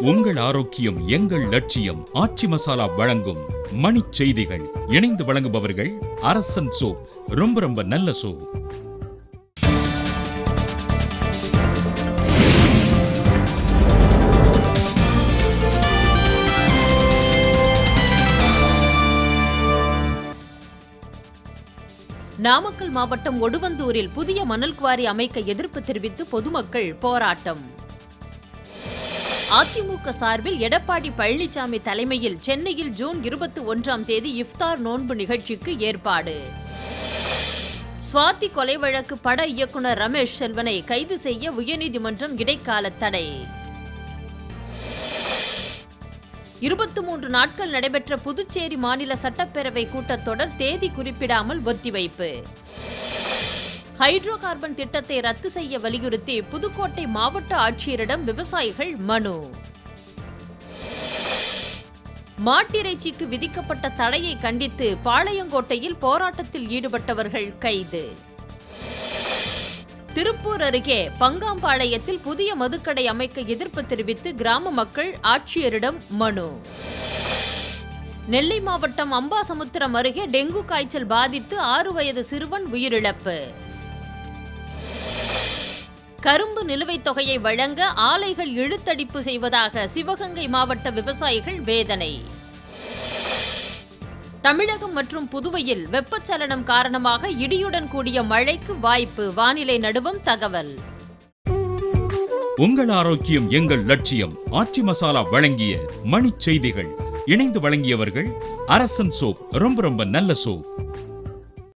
உங்கள் ஆரோக்கியம் எங்கள் லட்சியம் ஆச்சி மசாலா வழங்கும் மணிச் செய்திகள் இணைந்து வழங்குபவர்கள் அரசன் சோப் ரொம்ப ரொம்ப நல்ல சோப் நாமக்கல் மாவட்டம் ஒடுவந்தூரில் புதிய மணல் குவாரி அமைக்க எதிர்ப்பு தெரிவித்து பொதுமக்கள் போராட்டம் அதிமுக சார்பில் எடப்பாடி பழனிசாமி தலைமையில் சென்னையில் ஜூன் இருபத்தி ஒன்றாம் தேதி இஃப்தார் நோன்பு நிகழ்ச்சிக்கு ஏற்பாடு சுவாதி கொலை வழக்கு பட இயக்குனர் ரமேஷ் செல்வனை கைது செய்ய உயர்நீதிமன்றம் இடைக்கால தடை இருபத்தி மூன்று நாட்கள் நடைபெற்ற புதுச்சேரி மாநில சட்டப்பேரவை கூட்டத்தொடர் தேதி குறிப்பிடாமல் ஒத்திவைப்பு ஹைட்ரோ கார்பன் திட்டத்தை ரத்து செய்ய வலியுறுத்தி புதுக்கோட்டை மாவட்ட ஆட்சியரிடம் விவசாயிகள் மனு மாட்டிறைச்சிக்கு விதிக்கப்பட்ட தடையை கண்டித்து பாளையங்கோட்டையில் போராட்டத்தில் ஈடுபட்டவர்கள் கைது திருப்பூர் அருகே பங்காம்பாளையத்தில் புதிய மதுக்கடை அமைக்க எதிர்ப்பு தெரிவித்து கிராம மக்கள் ஆட்சியரிடம் மனு நெல்லை மாவட்டம் அம்பாசமுத்திரம் அருகே டெங்கு காய்ச்சல் பாதித்து ஆறு வயது சிறுவன் உயிரிழப்பு கரும்பு நிலுவைத் தொகையை வழங்க ஆலைகள் இழுத்தடிப்பு செய்வதாக சிவகங்கை மாவட்ட விவசாயிகள் வேதனை தமிழகம் மற்றும் புதுவையில் வெப்பச்சலனம் காரணமாக இடியுடன் கூடிய மழைக்கு வாய்ப்பு வானிலை நடுவம் தகவல் உங்கள் ஆரோக்கியம் எங்கள் லட்சியம் ஆச்சி மசாலா வழங்கிய மணிச் செய்திகள் இணைந்து வழங்கியவர்கள் அரசன் சோப் ரொம்ப ரொம்ப நல்ல சோப்